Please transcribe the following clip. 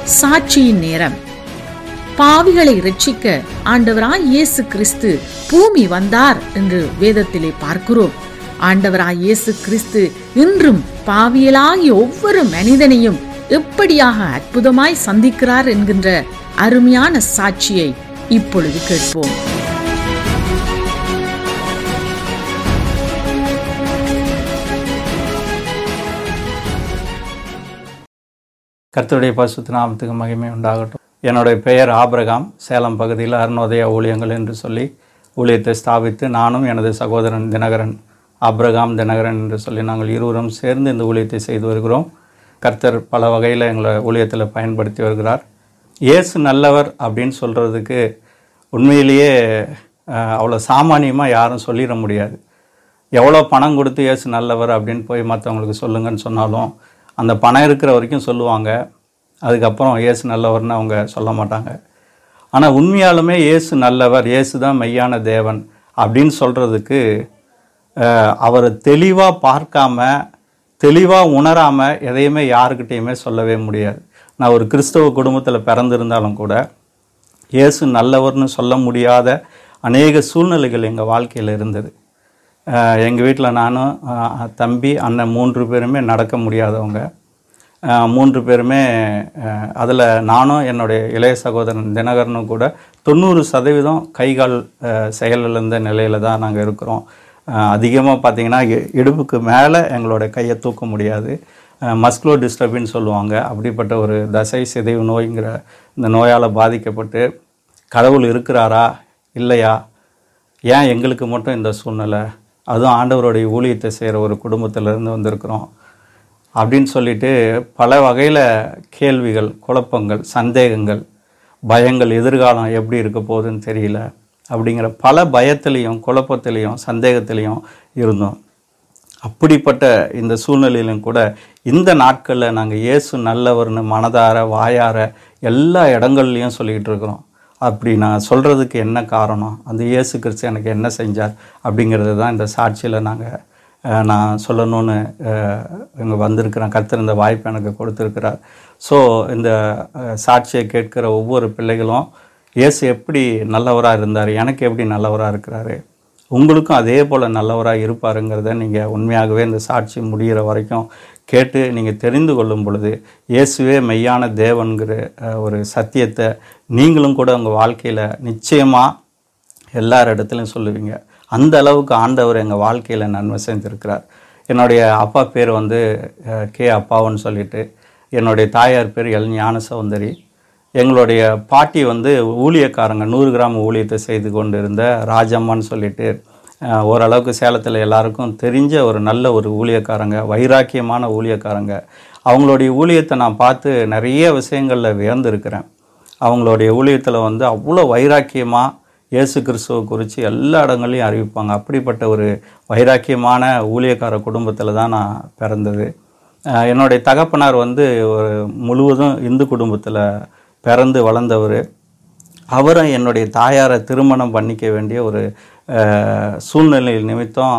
சாட்சியின் நேரம் பாவிகளை இரட்சிக்க ஆண்டவராய் இயேசு கிறிஸ்து பூமி வந்தார் என்று வேதத்திலே பார்க்கிறோம் ஆண்டவராய் இயேசு கிறிஸ்து இன்றும் பாவியலாகிய ஒவ்வொரு மனிதனையும் எப்படியாக அற்புதமாய் சந்திக்கிறார் என்கின்ற அருமையான சாட்சியை இப்பொழுது கேட்போம் கர்த்தருடைய பரிசுத்த நாமத்துக்கு மகிமை உண்டாகட்டும் என்னுடைய பெயர் ஆபிரகாம் சேலம் பகுதியில் அருணோதய ஊழியங்கள் என்று சொல்லி ஊழியத்தை ஸ்தாபித்து நானும் எனது சகோதரன் தினகரன் ஆபிரகாம் தினகரன் என்று சொல்லி நாங்கள் இருவரும் சேர்ந்து இந்த ஊழியத்தை செய்து வருகிறோம் கர்த்தர் பல வகையில் எங்களை ஊழியத்தில் பயன்படுத்தி வருகிறார் இயேசு நல்லவர் அப்படின்னு சொல்கிறதுக்கு உண்மையிலேயே அஹ், அவ்வளோ சாமானியமாக யாரும் சொல்லிட முடியாது எவ்வளோ பணம் கொடுத்து இயேசு நல்லவர் அப்படின்னு போய் மற்றவங்களுக்கு சொல்லுங்கன்னு சொன்னாலும் அந்த பணம் இருக்கிற வரைக்கும் சொல்லுவாங்க அதுக்கப்புறம் இயேசு நல்லவர்னு அவங்க சொல்ல மாட்டாங்க ஆனால் உண்மையாலுமே இயேசு நல்லவர் இயேசு தான் மெய்யான தேவன் அப்படின்னு சொல்கிறதுக்கு அவரை தெளிவாக பார்க்காம தெளிவாக உணராமல் எதையுமே யாருக்கிட்டேயுமே சொல்லவே முடியாது நான் ஒரு கிறிஸ்தவ குடும்பத்தில் பிறந்திருந்தாலும் கூட இயேசு நல்லவர்னு சொல்ல முடியாத அநேக சூழ்நிலைகள் எங்கள் வாழ்க்கையில் இருந்தது எங்கள் வீட்டில் நானும் அஹ், தம்பி அண்ணன் மூன்று பேருமே நடக்க முடியாதவங்க அஹ், மூன்று பேருமே அதில் நானும் என்னுடைய இளைய சகோதரன் தினகரனும் கூட தொண்ணூறு சதவீதம் கைகால் அஹ், செயலிழந்த நிலையில் தான் நாங்கள் இருக்கிறோம் அதிகமாக பார்த்தீங்கன்னா இ- இடுப்புக்கு மேலே எங்களோட கையை தூக்க முடியாது மஸ்குலோ டிஸ்டர்பின்னு சொல்லுவாங்க அப்படிப்பட்ட ஒரு தசை சிதைவு நோய்ங்கிற இந்த நோயால் பாதிக்கப்பட்டு கடவுள் இருக்கிறாரா இல்லையா ஏன் எங்களுக்கு மட்டும் இந்த சூழ்நிலை அதுவும் ஆண்டவருடைய ஊழியத்தை செய்கிற ஒரு குடும்பத்திலேருந்து வந்திருக்கிறோம் அப்படின்னு சொல்லிட்டு பல வகையில் கேள்விகள் குழப்பங்கள் சந்தேகங்கள் பயங்கள் எதிர்காலம் எப்படி இருக்க போகுதுன்னு தெரியல அப்படிங்கிற பல பயத்திலையும் குழப்பத்திலையும் சந்தேகத்திலையும் இருந்தோம் அப்படிப்பட்ட இந்த சூழ்நிலையிலும் கூட இந்த நாட்களில் நாங்கள் இயேசு நல்லவர்னு மனதார வாயார எல்லா இடங்கள்லையும் சொல்லிக்கிட்டு இருக்கிறோம் அப்படி நான் சொல்கிறதுக்கு என்ன காரணம் அந்த இயேசு கிறிஸ்து எனக்கு என்ன செஞ்சார் அப்படிங்கிறது தான் இந்த சாட்சியில் நாங்கள் நான் சொல்லணும்னு இங்கே வந்திருக்கிறேன் கர்த்தர் இந்த வாய்ப்பு எனக்கு கொடுத்துருக்கிறார் ஸோ இந்த அஹ், சாட்சியை கேட்கிற ஒவ்வொரு பிள்ளைகளும் இயேசு எப்படி நல்லவராக இருந்தார் எனக்கு எப்படி நல்லவராக இருக்கிறாரு உங்களுக்கும் அதே போல் நல்லவராக இருப்பாருங்கிறத நீங்கள் உண்மையாகவே இந்த சாட்சி முடிகிற வரைக்கும் கேட்டு நீங்கள் தெரிந்து கொள்ளும் பொழுது இயேசுவே மெய்யான தேவன்கிற அஹ், ஒரு சத்தியத்தை நீங்களும் கூட உங்கள் வாழ்க்கையில் நிச்சயமாக எல்லார் இடத்துலையும் சொல்லுவீங்க அந்த அளவுக்கு ஆண்டவர் எங்கள் வாழ்க்கையில் நன்மை செஞ்சுருக்கிறார் என்னுடைய அப்பா பேர் வந்து அஹ், கே அப்பாவுன்னு சொல்லிட்டு என்னுடைய தாயார் பேர் எல் ஞான சௌந்தரி எங்களுடைய பாட்டி வந்து ஊழியக்காரங்க நூறு கிராம் ஊழியத்தை செய்து கொண்டு இருந்த ராஜம்மான்னு சொல்லிட்டு அஹ், ஓரளவுக்கு சேலத்தில் எல்லாருக்கும் தெரிஞ்ச ஒரு நல்ல ஒரு ஊழியக்காரங்க வைராக்கியமான ஊழியக்காரங்க அவங்களுடைய ஊழியத்தை நான் பார்த்து நிறைய விஷயங்களில் வியந்திருக்கிறேன் அவங்களுடைய ஊழியத்தில் வந்து அவ்வளோ வைராக்கியமாக இயேசு கிறிஸ்துவை குறித்து எல்லா இடங்கள்லையும் அறிவிப்பாங்க அப்படிப்பட்ட ஒரு வைராக்கியமான ஊழியக்கார குடும்பத்தில் தான் நான் பிறந்தது அஹ் என்னுடைய தகப்பனார் வந்து ஒரு முழுவதும் இந்து குடும்பத்தில் பிறந்து வளர்ந்தவர் அவரும் என்னுடைய தாயாரை திருமணம் பண்ணிக்க வேண்டிய ஒரு அஹ், சூழ்நிலை நிமித்தம்